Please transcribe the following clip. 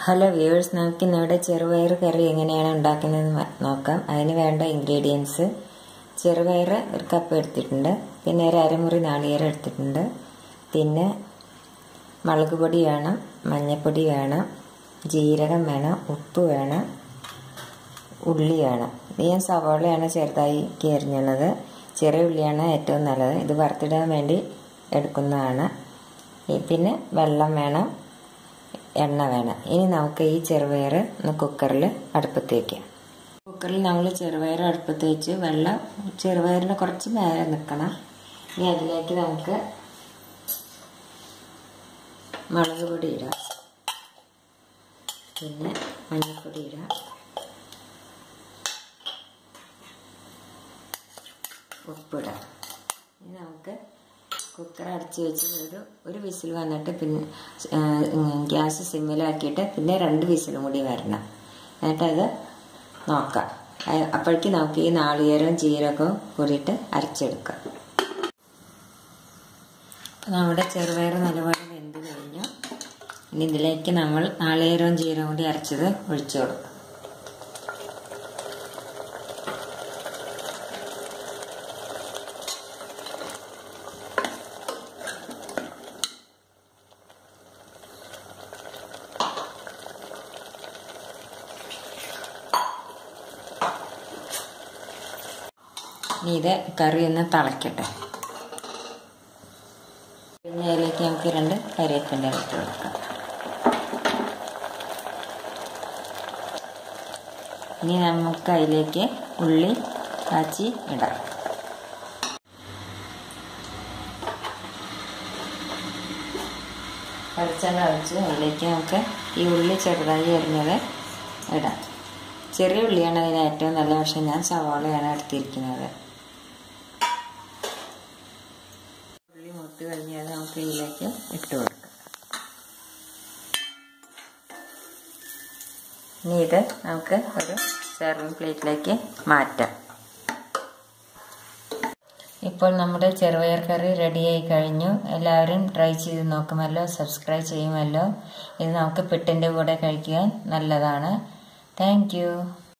hello viewers നമുക്ക് ഇന്നിവിടെ ചെറുപയർ കറി എങ്ങനെയാണ് ഉണ്ടാക്കുന്നതെന്ന് നോക്കാം അതിന് വേണ്ട ഇൻഗ്രീഡിയൻസ് ചെറുപയർ ഒരു കപ്പ് എടുത്തിട്ടുണ്ട് പിന്നെ ഒരു അരമുറി നാളികേരം എടുത്തിട്ടുണ്ട് പിന്നെ മുളക് പൊടി വേണം മഞ്ഞൾപ്പൊടി വേണം ജീരകം വേണം ഉപ്പ് വേണം ഉള്ളി വേണം ഇത് ഞാൻ സവാളയാണ് ചെറുതായി അരിഞ്ഞുള്ളത് ചെറിയ ഉള്ളിയാണ് ഏറ്റവും നല്ലത് ഇത് വറുത്തിടാൻ വേണ്ടി എടുക്കുന്നതാണ് പിന്നെ വെള്ളം വേണം എണ്ണ വേണം ഇനി നമുക്ക് ഈ ചെറുപയർ ഒന്ന് കുക്കറിൽ അടുപ്പത്ത് വയ്ക്കാം കുക്കറിൽ നമ്മൾ ചെറുപയർ അടുപ്പത്ത് വെച്ച് വെള്ളം ചെറുപയറിന് കുറച്ച് നേരെ നിൽക്കണം ഇനി അതിലേക്ക് നമുക്ക് മുളക് പൊടി ഇടാം പിന്നെ മഞ്ഞൾപ്പൊടി ഇടാം ഉപ്പിടാം ഇനി നമുക്ക് കുക്കർ അടച്ച് വെച്ച് ഒരു ഒരു വിസിൽ വന്നിട്ട് പിന്നെ ഗ്യാസ് സിമ്മിലാക്കിയിട്ട് പിന്നെ രണ്ട് വിസിലും കൂടി വരണം എന്നിട്ടത് നോക്കാം അപ്പോഴേക്ക് നമുക്ക് ഈ നാളികേരവും ജീരകവും കൂടിയിട്ട് അരച്ചെടുക്കാം നമ്മുടെ ചെറുപയർ നല്ലപോലെ വെന്ത് കഴിഞ്ഞു ഇനി ഇതിലേക്ക് നമ്മൾ നാളികേരവും ജീരകവും കൂടി അരച്ചത് ഒഴിച്ചു കൊടുക്കും ഇനി ഇത് കറി ഒന്ന് തിളയ്ക്കട്ടെ പിന്നെ അതിലേക്ക് നമുക്ക് രണ്ട് കരിവേപ്പിൻ്റെ ഇട്ട് കൊടുക്കാം ഇനി നമുക്ക് അതിലേക്ക് ഉള്ളി കാച്ചി ഇടാം വെളിച്ചെണ്ണ ഒഴിച്ച് അതിലേക്ക് നമുക്ക് ഈ ഉള്ളി ചെറുതായി അരിഞ്ഞത് ഇടാം ചെറിയ ഉള്ളിയാണ് അതിന് ഏറ്റവും നല്ല പക്ഷെ ഞാൻ സവാളയാണ് എടുത്തിരിക്കുന്നത് ഉള്ളി മുട്ട് കഴിഞ്ഞാൽ നമുക്ക് ഇതിലേക്ക് ഇട്ട് കൊടുക്കാം ഇനി ഇത് നമുക്ക് ഒരു സെർവിങ് പ്ലേറ്റിലേക്ക് മാറ്റാം ഇപ്പോൾ നമ്മുടെ ചെറുപയർ കറി റെഡിയായി കഴിഞ്ഞു എല്ലാവരും ട്രൈ ചെയ്ത് നോക്കുമല്ലോ സബ്സ്ക്രൈബ് ചെയ്യുമല്ലോ ഇത് നമുക്ക് പിട്ടിൻ്റെ കൂടെ കഴിക്കാൻ നല്ലതാണ് താങ്ക്